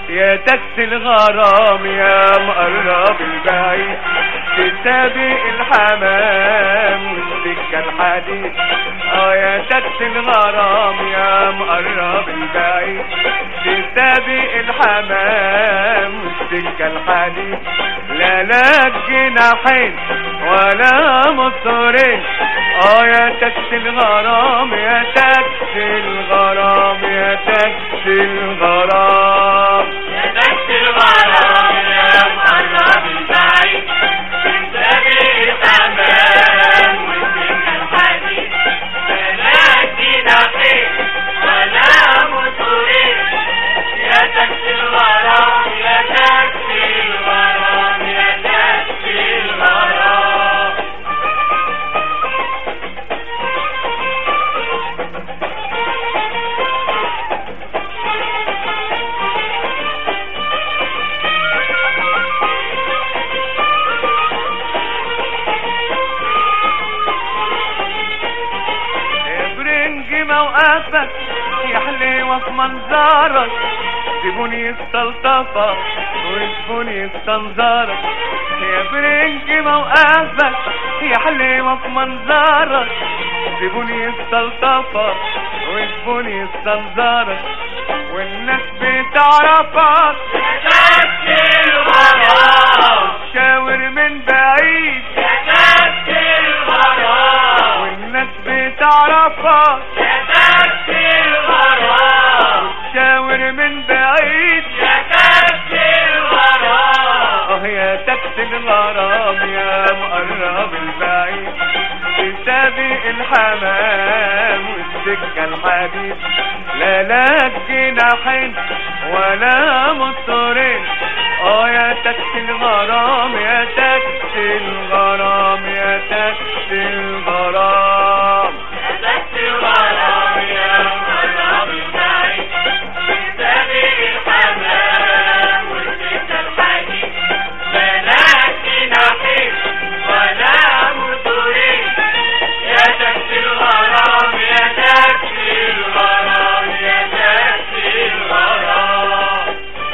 يا تاكسي الغرام يا مقرب البعيد تسابق الحمام والسكة الحديد اه يا تاكسي الغرام يا مقرب البعيد تسابق الحمام والسكة الحديد لا لا جناحين ولا مصرين اه يا تاكسي الغرام يا تاكسي الغرام يا تاكسي الغرام يا تاكسي الغرام يا مقرب البعيد تنتبه الحمام والسكة الحديد بلاش جناحين ولا موتورين يا تاكسي الغرام يا تاكسي الغرام يا تاكسي الغرام برنج موقفك يا حليوة في منظرك زبوني السلطفة وزبوني استنظرك يا برنج موقفك يا حليوة في منظرك زبوني السلطفة وزبوني استنظرك والناس بتعرفك يا تاكسي الغرام شاور من بعيد يا تاكسي الغرام والناس بتعرفك يا تاكسي الغرام شاور من بعيد يا تاكسي الغرام اه يا تاكسي الغرام يا مقرب البعيد تسابق الحمام والسكة الحديد لا لا جناحين ولا مصرين اه يا تاكسي الغرام يا تاكسي الغرام يا تاكسي الغرام يا تاكسي الغرام يا مقرب البعيد تنتبه الحمام والسكة الحديد بلاش جناحين ولا موتورين يا تاكسي الغرام يا تاكسي الغرام يا تاكسي الغرام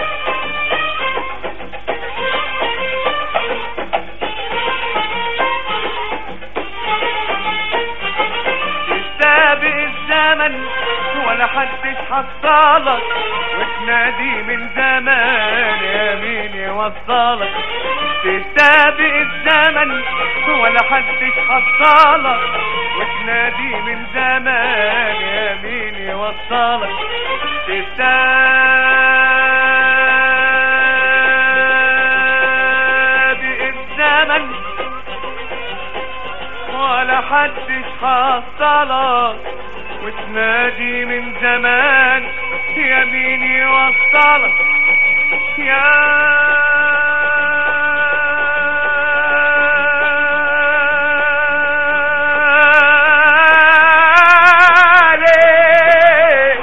سابق الزمن ولا حدش حصلك وتنادي من زمان يا مين يوصلك تسابق الزمن ولا حدش حصلك وتنادي من زمان يا مين يوصلك تسابق الزمن ولا حدش حصلك وتنادي من زمان يا مين يوصلك يا ليل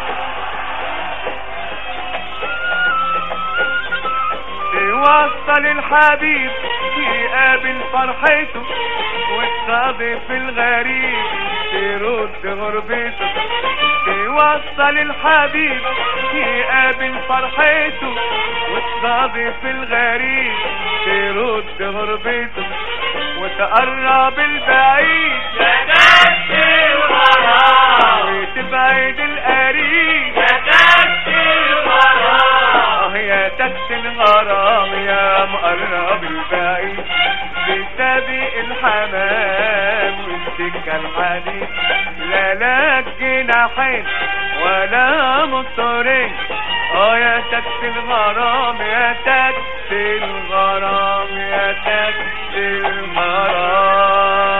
توصل الحبيب يقابل فرحته والصادف الغريب ترد غربته توصل الحبيب يقابل فرحته والصادف الغريب ترد غربته وتقرب البعيد يا تاكسي الغرام وتبعد القريب يا تاكسي الغرام اه يا تاكسي الغرام يا مقرب البعيد بسابق الحمام والسكة الحديد لا لا جناحين ولا مصرين اه يا تاكسي الغرام يا تاكسي الغرام يا تاكسي الغرام